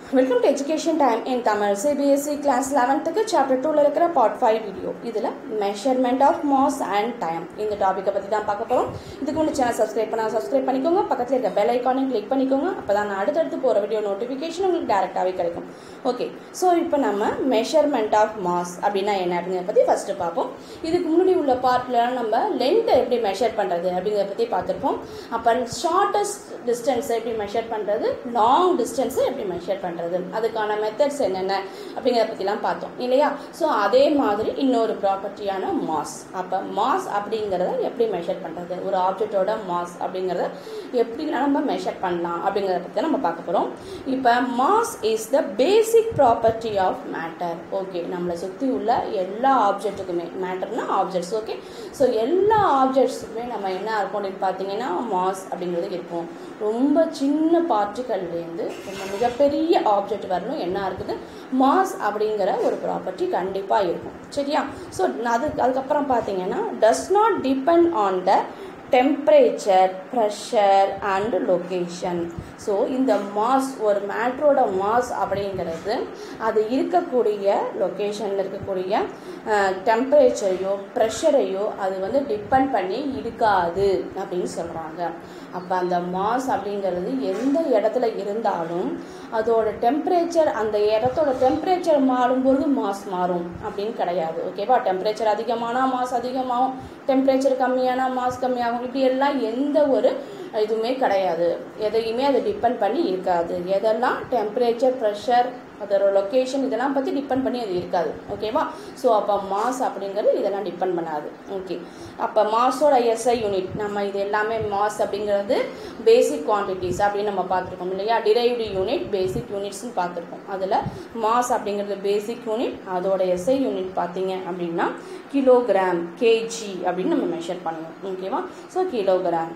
Welcome to education time in Tamil CBSE class லெவன்த்துக்கு chapter டூவில் இருக்கிற பார்ட் ஃபைவ் வீடியோ இதில் measurement of mass and time இந்த டாப்பிக்கை பற்றி தான் பார்க்க போகிறோம் இதுக்கு முன்னாடி சேனல் சப்ஸ்கிரைப் பண்ணால் சப்ஸ்கிரைப் பண்ணிக்கோங்க பக்கத்தில் இருக்க பெல் ஐக்கானையும் கிளிக் பண்ணிக்கோங்க அப்போ தான் நான் அடுத்தடுத்து போகிற வீடியோ நோட்டிஃபிகேஷன் உங்களுக்கு டேரெக்டாகவே கிடைக்கும் ஓகே ஸோ இப்போ நம்ம மெஷர்மெண்ட் ஆஃப் மாஸ் அப்படின்னா என்ன அப்படிங்கிறத பற்றி ஃபஸ்ட்டு பார்ப்போம் இதுக்கு முன்னாடி உள்ள பார்ட்லாம் நம்ம லென்த்தை எப்படி மெஷர் பண்ணுறது அப்படிங்கிறத பற்றி பார்த்துருப்போம் அப்போ ஷார்ட்டஸ்ட் டிஸ்டன்ஸை எப்படி மெஷர் பண்ணுறது லாங் டிஸ்டன்ஸை எப்படி மெஷர் பண்ணுறது அதுக்கான மெத்தட்ஸ் என்னென்ன அப்படிங்கிறத பற்றிலாம் பார்த்தோம் இல்லையா ஸோ அதே மாதிரி இன்னொரு ப்ராப்பர்ட்டியான மாஸ் அப்போ மாஸ் அப்படிங்கிறத எப்படி மெஷர் பண்ணுறது ஒரு ஆப்ஜெக்டோட மாஸ் அப்படிங்கிறத எப்படி நம்ம மெஷர் பண்ணலாம் அப்படிங்கிறத பற்றி நம்ம பார்க்க போகிறோம் இப்போ mass is the basic property of matter okay நம்மளை சுற்றி உள்ள எல்லா ஆப்ஜெக்ட்டுக்குமே மேட்டர்னா ஆப்ஜெக்ட்ஸ் ஓகே ஸோ எல்லா ஆப்ஜெக்ட்ஸுக்குமே நம்ம என்ன இருக்கும் அப்படின்னு பார்த்தீங்கன்னா மாஸ் அப்படிங்கிறது இருக்கும் ரொம்ப சின்ன பார்ட்டிகல்லேருந்து ரொம்ப மிகப்பெரிய ஆப்ஜெக்ட் வரணும் என்ன இருக்குது மாஸ் அப்படிங்கிற ஒரு ப்ராப்பர்ட்டி கண்டிப்பாக இருக்கும் சரியா ஸோ அது அதுக்கப்புறம் பார்த்தீங்கன்னா does not depend on the temperature pressure and location so இந்த மாஸ் ஒரு மேட்ரோட மாஸ் அப்படிங்கிறது அது இருக்கக்கூடிய லொக்கேஷனில் இருக்கக்கூடிய டெம்பரேச்சரையோ ப்ரெஷரையோ அது வந்து டிபெண்ட் பண்ணி இருக்காது அப்படின்னு சொல்கிறாங்க அப்போ அந்த மாஸ் அப்படிங்கிறது எந்த இடத்துல இருந்தாலும் அதோட டெம்பரேச்சர் அந்த இடத்தோட டெம்பரேச்சர் மாறும்பொழுது மாஸ் மாறும் அப்படின்னு கிடையாது ஓகேவா டெம்பரேச்சர் அதிகமானால் மாஸ் அதிகமாகும் டெம்பரேச்சர் கம்மியானால் மாஸ் கம்மியாகும் இப்படி எல்லாம் எந்த ஒரு இதுவுமே கிடையாது எதையுமே அது டிபெண்ட் பண்ணி இருக்காது எதெல்லாம் டெம்பரேச்சர் ப்ரெஷர் அதோட லொக்கேஷன் இதெல்லாம் பற்றி டிபெண்ட் பண்ணி அது இருக்காது ஓகேவா ஸோ அப்போ மாஸ் அப்படிங்கிறது இதெல்லாம் டிபெண்ட் பண்ணாது ஓகே அப்போ மாஸோட எஸ்ஐ யூனிட் நம்ம இது எல்லாமே மாஸ் அப்படிங்கிறது பேசிக் குவான்டிட்டிஸ் அப்படின்னு நம்ம பார்த்துருக்கோம் இல்லையா டிரைவ்டு யூனிட் பேசிக் யூனிட்ஸ்னு பார்த்துருக்கோம் அதில் மாஸ் அப்படிங்கிறது பேசிக் யூனிட் அதோட எஸ்ஐ யூனிட் பார்த்தீங்க அப்படின்னா கிலோகிராம் கேஜி அப்படின்னு நம்ம மெஷர் பண்ணுவோம் ஓகேவா ஸோ கிலோகிராம்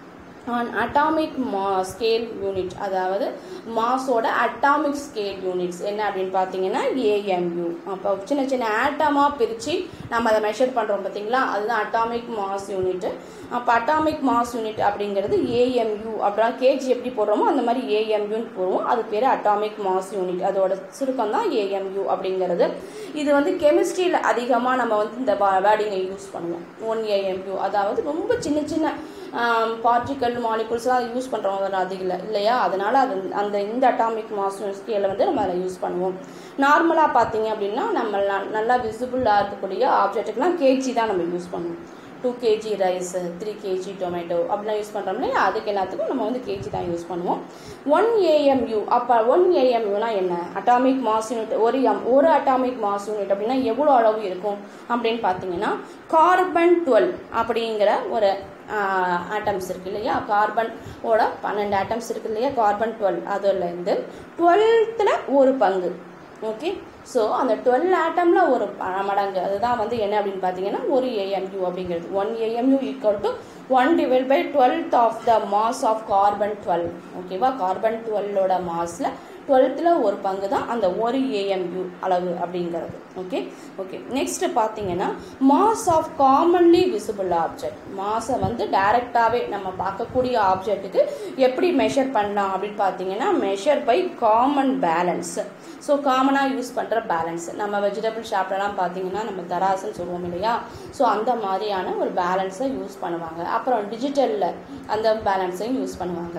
ஆன் அட்டாமிக் மா ஸ்கேல் யூனிட் அதாவது மாஸோட அட்டாமிக் ஸ்கேல் யூனிட்ஸ் என்ன அப்படின்னு பார்த்தீங்கன்னா ஏஎம்யூ அப்போ சின்ன சின்ன ஆட்டமாக பிரித்து நம்ம அதை மெஷர் பண்ணுறோம் பார்த்தீங்களா அதுதான் அட்டாமிக் மாஸ் யூனிட் அப்போ அட்டாமிக் மாஸ் யூனிட் அப்படிங்கிறது ஏஎம்யூ அப்படின்னா கேஜி எப்படி போடுறோமோ அந்த மாதிரி ஏஎம்யூன்னு போடுவோம் அது பேர் அட்டாமிக் மாஸ் யூனிட் அதோட சுருக்கம் தான் ஏஎம்யூ அப்படிங்கிறது இது வந்து கெமிஸ்ட்ரியில் அதிகமாக நம்ம வந்து இந்த வேர்டிங்கை யூஸ் பண்ணுவோம் ஒன் ஏஎம்யூ அதாவது ரொம்ப சின்ன சின்ன பார்ட்டிக்கல் மாலிகுல்ஸ்லாம் யூஸ் பண்ணுறோம் அதிக இல்லை இல்லையா அதனால் அது அந்த இந்த அட்டாமிக் மாஸ் ஸ்கேலை வந்து நம்ம அதில் யூஸ் பண்ணுவோம் நார்மலாக பார்த்தீங்க அப்படின்னா நம்ம நல்லா விசிபிளாக இருக்கக்கூடிய ஆப்ஜெக்ட்டுக்கெலாம் கேஜி தான் நம்ம யூஸ் பண்ணுவோம் two KG rice three KG tomato அப்படிலாம் யூஸ் பண்ணுறோம் இல்லையா அதுக்கு எல்லாத்துக்கும் நம்ம வந்து கேஜி தான் யூஸ் பண்ணுவோம் ஒன் ஏஎம்யூ அப்போ ஒன் ஏஎம்யூனா என்ன அட்டாமிக் மாஸ் யூனிட் ஒரு எம் ஒரு அட்டாமிக் மாஸ் யூனிட் அப்படின்னா எவ்வளோ அளவு இருக்கும் அப்படின்னு பார்த்தீங்கன்னா கார்பன் டுவெல் அப்படிங்கிற ஒரு ஆட்டம்ஸ் இருக்கு இல்லையா கார்பனோட பன்னெண்டு ஆட்டம்ஸ் இருக்கு இல்லையா கார்பன் டுவெல் அதுலேருந்து டுவெல்த்தில் ஒரு பங்கு ஓகே ஸோ அந்த டுவெல் ஆட்டமில் ஒரு மடங்கு அதுதான் வந்து என்ன அப்படின்னு பார்த்தீங்கன்னா ஒரு ஏஎம்யூ அப்படிங்கிறது one AMU equal to one divide by twelfth of the mass of carbon twelve ஓகேவா கார்பன் டுவெல்லோட மாஸில் டுவெல்த்தில் ஒரு பங்கு தான் அந்த ஒரு ஏஎம்யூ அளவு அப்படிங்கிறது ஓகே ஓகே நெக்ஸ்ட் பார்த்தீங்கன்னா mass of commonly visible object மாஸை வந்து டைரெக்டாகவே நம்ம பார்க்கக்கூடிய ஆப்ஜெக்ட்டுக்கு எப்படி மெஷர் பண்ணலாம் அப்படின்னு பார்த்தீங்கன்னா measure by common balance so காமனாக யூஸ் பண்ணுற பேலன்ஸ் நம்ம வெஜிடபிள் ஷாப்லலாம் பார்த்தீங்கன்னா நம்ம தராசுன்னு சொல்லுவோம் இல்லையா ஸோ அந்த மாதிரியான ஒரு பேலன்ஸை யூஸ் பண்ணுவாங்க அப்புறம் டிஜிட்டலில் அந்த பேலன்ஸையும் யூஸ் பண்ணுவாங்க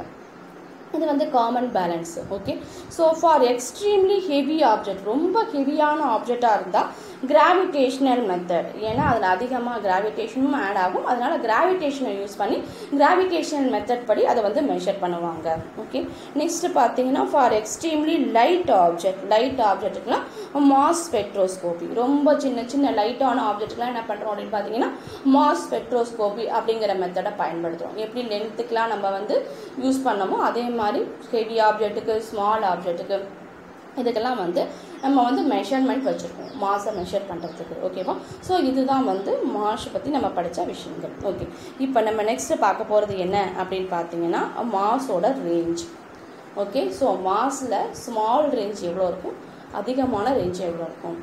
இது வந்து common balance okay so for extremely heavy object ரொம்ப ஹெவியான ஆப்ஜெக்டாக இருந்தால் கிராவிடேஷனல் மெத்தட் ஏன்னா அதில் அதிகமாக கிராவிடேஷனும் ஆட் ஆகும் அதனால் கிராவிடேஷனை யூஸ் பண்ணி கிராவிடேஷனல் மெத்தட் படி அதை வந்து மெஷர் பண்ணுவாங்க ஓகே நெக்ஸ்ட் பார்த்தீங்கன்னா for extremely light object light ஆப்ஜெக்ட்டுக்கெலாம் மாஸ் ஸ்பெக்ட்ரோஸ்கோபி ரொம்ப சின்ன சின்ன லைட்டான ஆப்ஜெக்ட்டுக்கெலாம் என்ன பண்ணுறோம் அப்படின்னு பார்த்தீங்கன்னா மாஸ் ஸ்பெக்ட்ரோஸ்கோபி அப்படிங்கிற மெத்தடை பயன்படுத்துகிறோம் எப்படி லென்த்துக்கெலாம் நம்ம வந்து யூஸ் பண்ணமோ அதே மாதிரி ஹெவி ஆப்ஜெக்ட்டுக்கு ஸ்மால் ஆப்ஜெக்ட்டுக்கு இதுக்கெல்லாம் வந்து நம்ம வந்து மெஷர்மெண்ட் வச்சுருக்கோம் மாஸை மெஷர் பண்ணுறதுக்கு ஓகேவா ஸோ இதுதான் வந்து மாஸ் பற்றி நம்ம படித்த விஷயங்கள் ஓகே இப்போ நம்ம நெக்ஸ்ட்டு பார்க்க போகிறது என்ன அப்படின்னு பார்த்தீங்கன்னா மாஸோட ரேஞ்ச் ஓகே ஸோ மாஸில் ஸ்மால் ரேஞ்ச் எவ்வளோ இருக்கும் அதிகமான ரேஞ்ச் எவ்வளோ இருக்கும்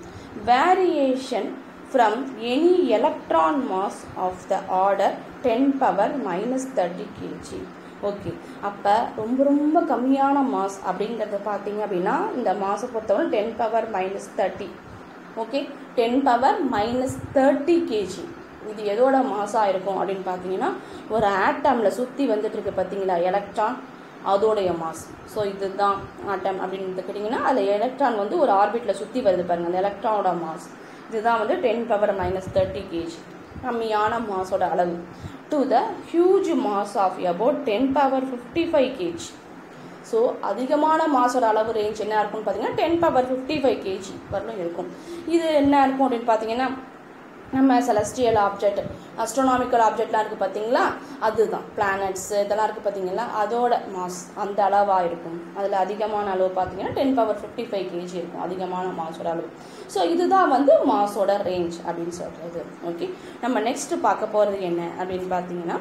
variation from any electron mass of the order 10 power minus 30 kg okay அப்போ ரொம்ப ரொம்ப கம்மியான மாஸ் அப்படிங்கிறத பார்த்தீங்க அப்படின்னா இந்த மாஸை பொறுத்தவரை ten power minus thirty okay ten power minus thirty KG இது எதோட மாஸாக இருக்கும் அப்படின்னு பார்த்தீங்கன்னா ஒரு ஆட்டமில் சுற்றி வந்துட்டு இருக்கு பார்த்தீங்களா எலக்ட்ரான் அதோடைய மாஸ் ஸோ இதுதான் ஆட்டம் அப்படின்னு எடுத்துக்கிட்டிங்கன்னா அதில் எலக்ட்ரான் வந்து ஒரு ஆர்பிட்டில் சுற்றி வருது பாருங்க அந்த எலக்ட்ரானோட மாஸ் இதுதான் வந்து ten power minus thirty KG கம்மியான மாஸோட அளவு to the huge mass of about ten power fifty five KG so அதிகமான மாஸோட அளவு ரேஞ்ச் என்ன இருக்கும்னு பார்த்தீங்கன்னா ten power fifty five KG வரலும் இருக்கும் இது என்ன இருக்கும் அப்படின்னு பார்த்தீங்கன்னா நம்ம செலஸ்டியல் ஆப்ஜெக்ட் அஸ்ட்ரோனாமிக்கல் ஆப்ஜெக்ட்லாம் இருக்குது பார்த்தீங்களா அதுதான் பிளானட்ஸ் இதெல்லாம் இருக்குது பார்த்தீங்களா அதோட மாஸ் அந்த அளவாக இருக்கும் அதில் அதிகமான அளவு பார்த்தீங்கன்னா ten power fifty five KG இருக்கும் அதிகமான மாஸோட அளவு ஸோ இதுதான் வந்து மாஸோட ரேஞ்ச் அப்படின்னு சொல்கிறது ஓகே நம்ம நெக்ஸ்ட் பார்க்க போகிறது என்ன அப்படின்னு பார்த்தீங்கன்னா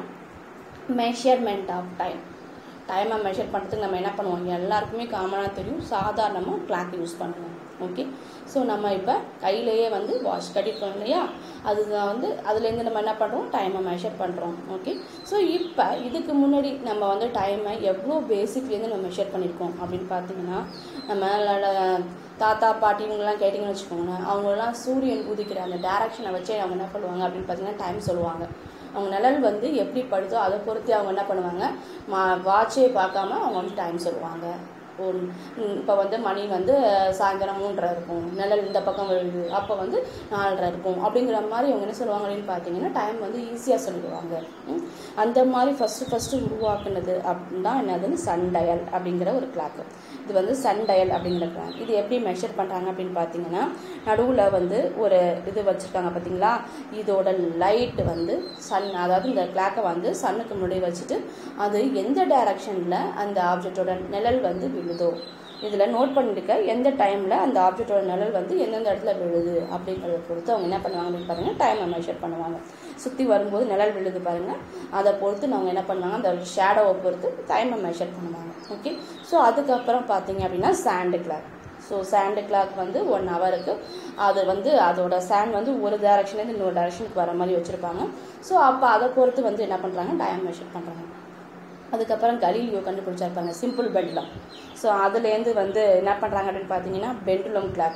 மெஷர்மெண்ட் ஆஃப் டைம் டைமை மெஷர் பண்ணுறதுக்கு நம்ம என்ன பண்ணுவோம் எல்லாருக்குமே காமனாக தெரியும் சாதாரணமாக கிளாக் யூஸ் பண்ணுவோம் ஓகே ஸோ நம்ம இப்போ கையிலேயே வந்து வாட்ச் கட்டிருக்கோம் இல்லையா அதுதான் வந்து அதுலேருந்து நம்ம என்ன பண்ணுறோம் டைமை மெஷர் பண்ணுறோம் ஓகே ஸோ இப்போ இதுக்கு முன்னாடி நம்ம வந்து டைமை எவ்வளோ பேசிக்லேருந்து நம்ம மெஷர் பண்ணியிருக்கோம் அப்படின்னு பார்த்தீங்கன்னா நம்மளோட தாத்தா பாட்டி இவங்கெல்லாம் கேட்டிங்கன்னு வச்சுக்கோங்களேன் அவங்களாம் சூரியன் உதிக்கிற அந்த டேரக்ஷனை வச்சே அவங்க என்ன பண்ணுவாங்க அப்படின்னு பார்த்தீங்கன்னா டைம் சொல்லுவாங்க அவங்க நிழல் வந்து எப்படி படுதோ அதை பொறுத்து அவங்க என்ன பண்ணுவாங்க மா வாட்சே பார்க்காம அவங்க வந்து டைம் சொல்லுவாங்க ஒரு இப்போ வந்து மணி வந்து சாயந்தரம் மூன்றரை இருக்கும் நிழல் இந்த பக்கம் விழுது அப்போ வந்து நாலரை இருக்கும் அப்படிங்கிற மாதிரி அவங்க என்ன சொல்லுவாங்க அப்படின்னு பார்த்தீங்கன்னா டைம் வந்து ஈஸியாக சொல்லிடுவாங்க ம். அந்த மாதிரி ஃபஸ்ட்டு ஃபஸ்ட்டு உருவாக்குனது அப்படின்னா என்னதுன்னு சன் டயல் அப்படிங்கிற ஒரு கிளாக்கு இது வந்து சன் டயல் அப்படிங்கிற கிளாக் இது எப்படி மெஷர் பண்ணுறாங்க அப்படின்னு பார்த்தீங்கன்னா நடுவில் வந்து ஒரு இது வச்சுருக்காங்க பார்த்தீங்களா இதோட லைட் வந்து சன் அதாவது இந்த கிளாக்கை வந்து சன்னுக்கு முன்னாடி வச்சுட்டு அது எந்த டைரக்ஷனில் அந்த ஆப்ஜெக்டோட நிழல் வந்து விழுதோ இதில் நோட் பண்ணிருக்க எந்த டைமில் அந்த ஆப்ஜெக்டோட நிழல் வந்து எந்தெந்த இடத்துல விழுது அப்படிங்கிறத பொறுத்து அவங்க என்ன பண்ணுவாங்க அப்படின்னு பார்த்தீங்கன்னா டைமை மெஷர் பண்ணுவாங்க சுற்றி வரும்போது நிழல் விழுது பாருங்கள் அதை பொறுத்து அவங்க என்ன பண்ணுவாங்க அந்த ஷேடோவை பொறுத்து டைமை மெஷர் பண்ணுவாங்க ஓகே ஸோ அதுக்கப்புறம் பார்த்தீங்க அப்படின்னா sand clock so sand clock வந்து ஒன் ஹவருக்கு அது வந்து அதோட சாண்ட் வந்து ஒரு டேரக்ஷன்லேருந்து இன்னொரு டேரக்ஷனுக்கு வர மாதிரி வச்சுருப்பாங்க ஸோ அப்போ அதை பொறுத்து வந்து என்ன பண்ணுறாங்க டைம் மெஷர் பண்ணுறாங்க அதுக்கப்புறம் கலீலியோ கண்டுபிடிச்சிருப்பாங்க சிம்பிள் பெண்ட்லம் ஸோ அதுலேருந்து வந்து என்ன பண்ணுறாங்க அப்படின்னு பார்த்தீங்கன்னா பெண்டுலம் கிளாக்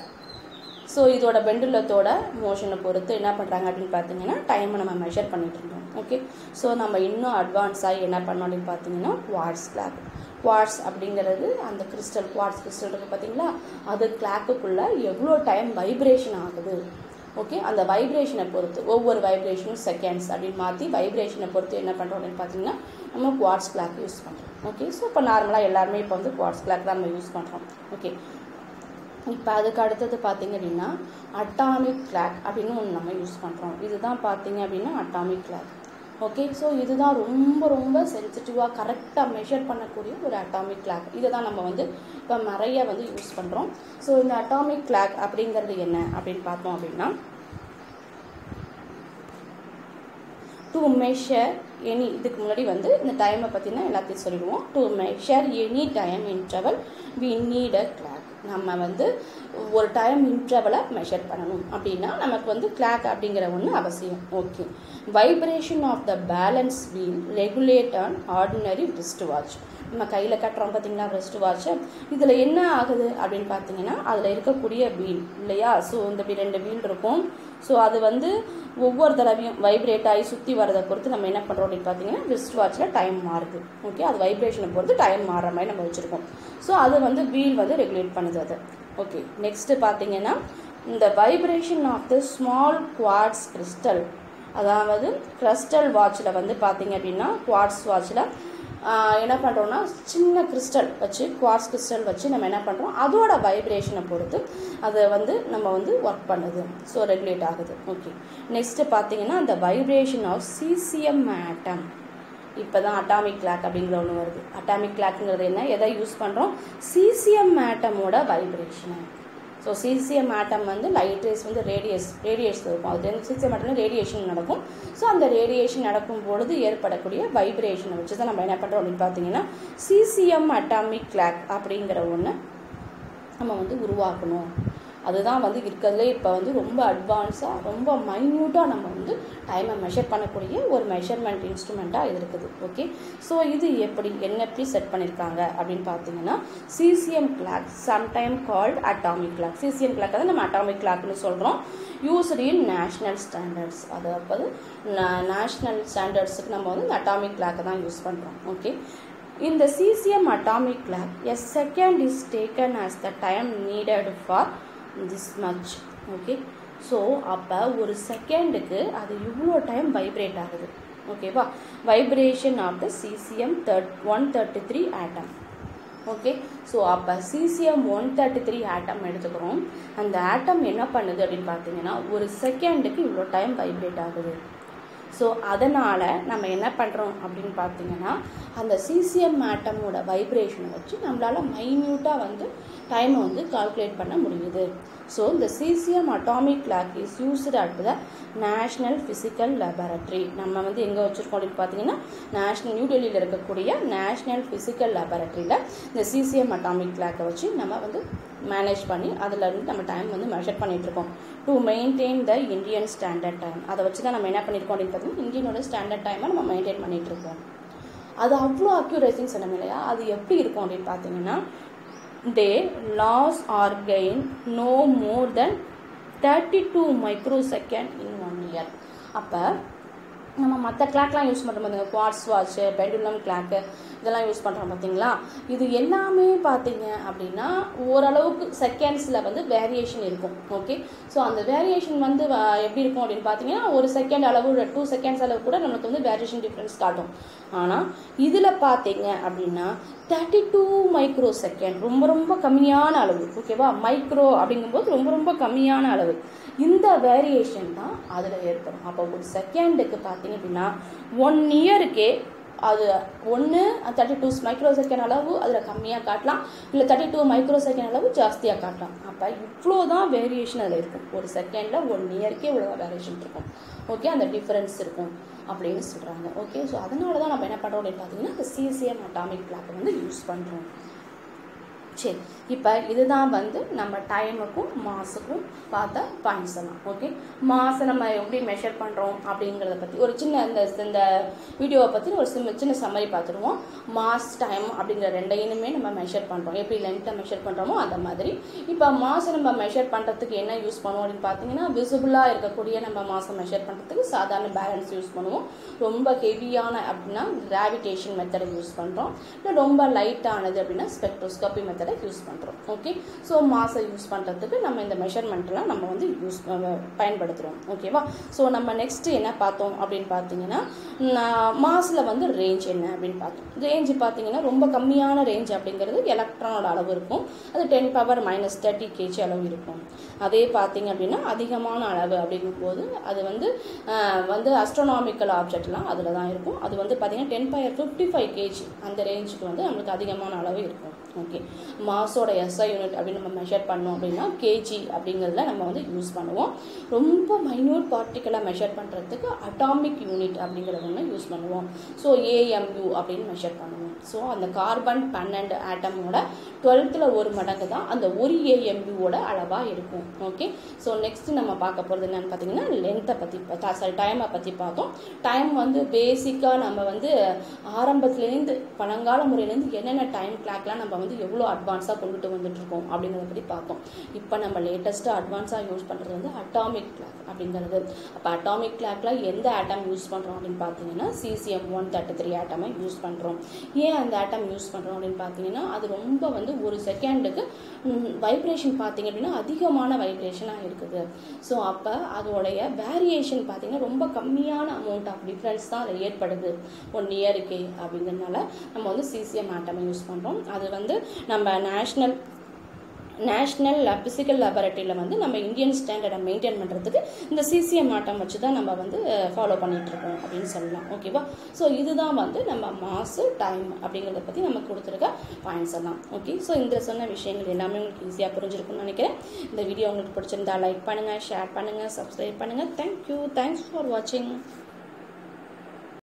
ஸோ இதோட பெண்டுலத்தோட மோஷனை பொறுத்து என்ன பண்ணுறாங்க அப்படின்னு பார்த்தீங்கன்னா டைமை நம்ம மெஷர் பண்ணிட்டு இருந்தோம் ஓகே ஸோ நம்ம இன்னும் அட்வான்ஸாக என்ன பண்ணோம் அப்படின்னு பார்த்தீங்கன்னா குவாட்ஸ் கிளாக் குவாட்ஸ் அப்படிங்கிறது அந்த கிறிஸ்டல் குவாட்ஸ் கிறிஸ்டல் இருக்குது பார்த்தீங்களா அது கிளாக்குக்குள்ளே எவ்வளோ டைம் வைப்ரேஷன் ஆகுது ஓகே அந்த வைப்ரேஷனை பொறுத்து ஒவ்வொரு வைப்ரேஷனும் செகண்ட்ஸ் அப்படின்னு மாற்றி வைப்ரேஷனை பொறுத்து என்ன பண்ணுறோம் அப்படின்னு பார்த்தீங்கன்னா நம்ம குவாட்ஸ் கிளாக் யூஸ் பண்ணுறோம் ஓகே ஸோ இப்போ நார்மலாக எல்லாருமே இப்போ வந்து குவாட்ஸ் கிளாக் தான் நம்ம யூஸ் பண்ணுறோம் ஓகே இப்போ அதுக்கு அடுத்தது பார்த்தீங்க அப்படின்னா அட்டாமிக் கிளாக் அப்படின்னு ஒன்று நம்ம யூஸ் பண்ணுறோம் இதுதான் பார்த்தீங்க அப்படின்னா அட்டாமிக் கிளாக் ஓகே ஸோ இதுதான் ரொம்ப ரொம்ப சென்சிட்டிவாக கரெக்டாக மெஷர் பண்ணக்கூடிய ஒரு அட்டாமிக் கிளாக் இதை தான் நம்ம வந்து இப்போ நிறைய வந்து யூஸ் பண்ணுறோம் ஸோ இந்த அட்டாமிக் கிளாக் அப்படிங்கிறது என்ன அப்படின்னு பார்த்தோம் அப்படின்னா டு மெஷர் எனி இதுக்கு முன்னாடி வந்து இந்த டைமை பற்றினா எல்லாத்தையும் சொல்லிடுவோம் to measure any time interval we need a clock நம்ம வந்து ஒரு டைம் இன்டர்வலை மெஷர் பண்ணணும் அப்படின்னா நமக்கு வந்து கிளாக் அப்படிங்கிற ஒன்று அவசியம் okay vibration of the balance wheel regulate on ordinary wrist watch நம்ம கையில் கட்டுறோம் பார்த்தீங்களா ரிஸ்ட் வாட்ச் இதில் என்ன ஆகுது அப்படின்னு பார்த்தீங்கன்னா அதில் இருக்கக்கூடிய வீல் இல்லையா ஸோ இந்த வி- ரெண்டு வீல் இருக்கும் ஸோ அது வந்து ஒவ்வொரு தடவையும் வைப்ரேட் ஆகி சுற்றி வரதை பொறுத்து நம்ம என்ன பண்ணுறோம் அப்படின்னு பார்த்தீங்கன்னா ரிஸ்ட் வாட்சில் டைம் மாறுது ஓகே அது வைப்ரேஷனை பொறுத்து டைம் மாறுற மாதிரி நம்ம வச்சுருக்கோம் ஸோ அது வந்து வீல் வந்து ரெகுலேட் பண்ணுது அது ஓகே நெக்ஸ்ட்டு பார்த்தீங்கன்னா இந்த vibration of the small quartz crystal அதாவது கிறிஸ்டல் வாட்சில் வந்து பார்த்தீங்க அப்படின்னா குவாட்ஸ் வாட்சில் என்ன பண்ணுறோம்னா சின்ன கிறிஸ்டல் வச்சு குவார்ட்ஸ் கிறிஸ்டல் வச்சு நம்ம என்ன பண்ணுறோம் அதோட வைப்ரேஷனை பொறுத்து அதை வந்து நம்ம வந்து ஒர்க் பண்ணுது ஸோ ரெகுலேட் ஆகுது ஓகே நெக்ஸ்ட்டு பார்த்தீங்கன்னா அந்த வைப்ரேஷன் ஆஃப் சிசிஎம் ஆட்டம் இப்போ தான் அட்டாமிக் கிளாக் அப்படிங்கிற ஒன்று வருது அட்டாமிக் கிளாக்குங்கிறது என்ன எதை யூஸ் பண்ணுறோம் சிசிஎம் ஆட்டமோட வைப்ரேஷனை ஸோ சிசிஎம் ஆட்டம் வந்து லைட் ரேஸ் வந்து ரேடியஸ் ரேடியேஸ் இருக்கும் அதுலேருந்து சிசிஎம் ஆட்டம்ல ரேடியேஷன் நடக்கும் ஸோ அந்த ரேடியேஷன் நடக்கும் பொழுது ஏற்படக்கூடிய வைப்ரேஷனை வச்சு தான் நம்ம என்ன பண்ணுறோம் அப்படின்னு பார்த்தீங்கன்னா சிசிஎம் அட்டாமிக் கிளாக் அப்படிங்கிற ஒன்று நம்ம வந்து உருவாக்கணும் அதுதான் வந்து இருக்கிறதுலே இப்போ வந்து ரொம்ப அட்வான்ஸாக ரொம்ப மைன்யூட்டாக நம்ம வந்து டைமை மெஷர் பண்ணக்கூடிய ஒரு மெஷர்மெண்ட் இன்ஸ்ட்ருமெண்ட்டாக இது இருக்குது ஓகே ஸோ இது எப்படி என்ன எப்படி செட் பண்ணியிருக்காங்க அப்படின்னு பார்த்தீங்கன்னா CCM clock sometime called atomic clock CCM clock தான் நம்ம அட்டாமிக் கிளாக்னு சொல்கிறோம் யூஸ்டு இன் நேஷ்னல் ஸ்டாண்டர்ட்ஸ் அதாவது நேஷ்னல் ஸ்டாண்டர்ட்ஸுக்கு நம்ம வந்து இந்த அட்டாமிக் கிளாக்கை தான் யூஸ் பண்ணுறோம் okay In the cesium atomic clock, a second is taken as the time needed for this much. Okay. So அப்போ ஒரு செகண்டுக்கு அது இவ்வளோ டைம் வைப்ரேட் ஆகுது ஓகேவா vibration of the caesium third one thirty three atom okay so அப்போ caesium one thirty three atom எடுத்துக்கிறோம் அந்த ஆட்டம் என்ன பண்ணுது அப்படின்னு பார்த்தீங்கன்னா ஒரு செகண்டுக்கு இவ்வளோ டைம் வைப்ரேட் ஆகுது ஸோ அதனால் நம்ம என்ன பண்ணுறோம் அப்படின்னு பார்த்தீங்கன்னா அந்த சிசிஎம் ஆட்டமோட வைப்ரேஷனை வச்சு நம்மளால் மைன்யூட்டாக வந்து டைமை வந்து கால்குலேட் பண்ண முடியுது ஸோ இந்த caesium atomic clock is used at the national physical laboratory நம்ம வந்து எங்கே வச்சுருக்கோம் அப்படின்னு பார்த்தீங்கன்னா நேஷ்னல் நியூ டெல்லியில் இருக்கக்கூடிய நேஷ்னல் ஃபிசிக்கல் லெபரட்டரியில் இந்த சிசிஎம் அட்டாமிக் கிளாக்கை வச்சு நம்ம வந்து மேனேஜ் பண்ணி அதில் இருந்து நம்ம டைம் வந்து மெஷர் பண்ணிகிட்ருக்கோம் to maintain the Indian standard time அதை வச்சு தான் நம்ம என்ன பண்ணியிருக்கோம் அப்படின்னு பார்த்தீங்கன்னா இந்தியனோட ஸ்டாண்டர்ட் டைமை நம்ம மெயின்டைன் பண்ணிகிட்ருக்கோம் அது அவ்வளோ அக்யூரேசின்னு சொன்னோம் இல்லையா அது எப்படி இருக்கும் அப்படின்னு பார்த்தீங்கன்னா day loss or gain no more than thirty two microsecond in one year அப்போ நம்ம மற்ற கிளாக்லாம் யூஸ் பண்ணுறோம் பார்த்தீங்க குவாட்ஸ் வாட்ச்சு பெண்டுலம் கிளாக்கு இதெல்லாம் யூஸ் பண்ணுறோம் பார்த்தீங்களா இது எல்லாமே பார்த்தீங்க அப்படின்னா ஓரளவுக்கு செகண்ட்ஸில் வந்து வேரியேஷன் இருக்கும் ஓகே ஸோ அந்த வேரியேஷன் வந்து வ- எப்படி இருக்கும் அப்படின்னு பார்த்தீங்கன்னா ஒரு செகண்ட் அளவு டூ செகண்ட்ஸ் அளவு கூட நமக்கு வந்து வேரியேஷன் டிஃப்ரென்ஸ் காட்டும் ஆனால் இதில் பார்த்தீங்க அப்படின்னா தேர்ட்டி டூ மைக்ரோ செகண்ட் ரொம்ப ரொம்ப கம்மியான அளவு ஓகேவா மைக்ரோ அப்படிங்கும்போது ரொம்ப ரொம்ப கம்மியான அளவு இந்த வேரியேஷன் தான் அதில் ஏற்படும் அப்போ ஒரு செகண்டுக்கு பார்த்தீங்க அப்படின்னா ஒன் இயருக்கே அது ஒன்று தேர்ட்டி டூ மைக்ரோ செகண்ட் அளவு அதில் கம்மியாக காட்டலாம் இல்லை தேர்ட்டி டூ மைக்ரோ செகண்ட் அளவு ஜாஸ்தியாக காட்டலாம் அப்போ இவ்வளோ தான் வேரியேஷன் அதில் இருக்கும் ஒரு செகண்டில் ஒன் இயர்க்கே இவ்வளோ வேரியேஷன் இருக்கும் ஓகே அந்த டிஃப்ரென்ஸ் இருக்கும் அப்படின்னு சொல்கிறாங்க ஓகே ஸோ அதனால தான் நம்ம என்ன பண்ணுறோம் அப்படின்னு பார்த்தீங்கன்னா இந்த சிசிஎம் அட்டாமிக் கிளாக்கை வந்து யூஸ் பண்ணுறோம் சரி இப்போ இதுதான் வந்து நம்ம டைமுக்கும் மாஸுக்கும் பார்த்த பாயிண்ட்ஸ் எல்லாம் ஓகே மாஸை நம்ம எப்படி மெஷர் பண்ணுறோம் அப்படிங்கிறத பற்றி ஒரு சின்ன இந்த இந்த வீடியோவை பற்றி ஒரு சின்ன சின்ன சம்மரி பார்த்துருவோம் மாஸ் டைம் அப்படிங்கிற ரெண்டையுமே நம்ம மெஷர் பண்ணுறோம் எப்படி லென்த்தை மெஷர் பண்ணுறோமோ அந்த மாதிரி இப்போ மாஸை நம்ம மெஷர் பண்ணுறதுக்கு என்ன யூஸ் பண்ணுவோம் அப்படின்னு பார்த்தீங்கன்னா விசிபிளாக இருக்கக்கூடிய நம்ம மாஸை மெஷர் பண்ணுறதுக்கு சாதாரண பேலன்ஸ் யூஸ் பண்ணுவோம் ரொம்ப ஹெவியான அப்படின்னா கிராவிடேஷன் மெத்தடை யூஸ் பண்ணுறோம் இல்லை ரொம்ப லைட்டானது அப்படின்னா ஸ்பெக்ட்ரோஸ்கோபி மெத்தடை யூஸ் பண்ணுறோம் ஓகே ஸோ மாஸை யூஸ் பண்ணுறதுக்கு நம்ம இந்த மெஷர்மெண்ட்லாம் நம்ம வந்து யூஸ் பயன்படுத்துகிறோம் ஓகேவா ஸோ நம்ம நெக்ஸ்ட் என்ன பார்த்தோம் அப்படின்னு பார்த்தீங்கன்னா மாஸில் வந்து ரேஞ்ச் என்ன அப்படின்னு பார்த்தோம் ரேஞ்ச் பார்த்தீங்கன்னா ரொம்ப கம்மியான ரேஞ்ச் அப்படிங்கிறது எலக்ட்ரானோட அளவு இருக்கும் அது ten power minus thirty KG அளவு இருக்கும் அதே பார்த்தீங்க அப்படின்னா அதிகமான அளவு அப்படிங்கும்போது அது வந்து ஆஹ், வந்து அஸ்ட்ரோனாமிக்கல் ஆப்ஜெக்ட்லாம் அதில் தான் இருக்கும் அது வந்து பார்த்தீங்கன்னா ten power fifty five KG அந்த ரேஞ்சுக்கு வந்து நம்மளுக்கு அதிகமான அளவு இருக்கும் ஓகே மாஸோட எஸ்ஐ யூனிட் அப்படின்னு நம்ம மெஷர் பண்ணோம் அப்படின்னா கேஜி அப்படிங்கிறதுல நம்ம வந்து யூஸ் பண்ணுவோம் ரொம்ப மைன்யூட் பார்ட்டிக்கலாக மெஷர் பண்ணுறதுக்கு அட்டாமிக் யூனிட் அப்படிங்கிறத ஒன்று யூஸ் பண்ணுவோம் ஸோ ஏஎம்யூ அப்படின்னு மெஷர் பண்ணுவோம் ஸோ அந்த கார்பன் பன்னெண்டு ஆட்டமோட டுவெல்த்தில் ஒரு மடங்கு தான் அந்த ஒரு ஏஎம்யூவோட அளவாக இருக்கும் ஓகே ஸோ நெக்ஸ்ட் நம்ம பார்க்க போகிறது என்னன்னு பார்த்தீங்கன்னா லென்த்தை பற்றி சாரி டைமை பற்றி பார்த்தோம் டைம் வந்து பேசிக்காக நம்ம வந்து ஆரம்பத்துலேருந்து பழங்கால முறையிலேருந்து என்னென்ன டைம் கிளாக்லாம் நம்ம வந்து எவ்வளோ அட்வான்ஸாக கொண்டுட்டு வந்துட்டு இருக்கோம் அப்படிங்கிறத பற்றி பார்த்தோம் இப்போ நம்ம லேட்டஸ்ட்டாக அட்வான்ஸாக யூஸ் பண்ணுறது வந்து அட்டாமிக் கிளாக் அப்படிங்கிறது அப்போ அட்டாமிக் கிளாக்ல எந்த ஆட்டம் யூஸ் பண்ணுறோம் அப்படின்னு பார்த்தீங்கன்னா சிசிஎம் ஒன் தேர்ட்டி த்ரீ ஆட்டமை யூஸ் பண்ணுறோம் ஏன் அந்த ஆட்டம் யூஸ் பண்ணுறோம் அப்படின்னு பார்த்தீங்கன்னா அது ரொம்ப வந்து ஒரு செகண்டுக்கு வைப்ரேஷன் பார்த்தீங்க அப்படின்னா அதிகமான வைப்ரேஷனாக இருக்குது ஸோ அப்போ அதோடைய வேரியேஷன் பார்த்தீங்கன்னா ரொம்ப கம்மியான அமௌண்ட் ஆஃப் டிஃப்ரென்ஸ் தான் அதில் ஏற்படுது ஒன் இயருக்கு அப்படிங்கிறதுனால நம்ம வந்து சிசிஎம் ஆட்டமை யூஸ் பண்ணுறோம் அது வந்து நம்ம நேஷ்னல் நேஷ்னல் ஃபிசிக்கல் லெபரட்டரியில் வந்து நம்ம இந்தியன் ஸ்டாண்டர்டை மெயின்டைன் பண்ணுறதுக்கு இந்த சிசிஎம் ஆட்டம் வச்சு தான் நம்ம வந்து ஃபாலோ இருக்கோம் அப்படின்னு சொல்லலாம் ஓகேவா ஸோ இதுதான் வந்து நம்ம மாசு டைம் அப்படிங்கிறத பற்றி நம்ம கொடுத்துருக்க பாயிண்ட்ஸ் எல்லாம் ஓகே ஸோ இந்த சொன்ன விஷயங்கள் எல்லாமே உங்களுக்கு ஈஸியாக புரிஞ்சிருக்கும்னு நினைக்கிறேன் இந்த வீடியோ உங்களுக்கு பிடிச்சிருந்தா லைக் பண்ணுங்கள் ஷேர் பண்ணுங்கள் சப்ஸ்கிரைப் பண்ணுங்கள் தேங்க்யூ தேங்க்ஸ் ஃபார் வாட்சிங்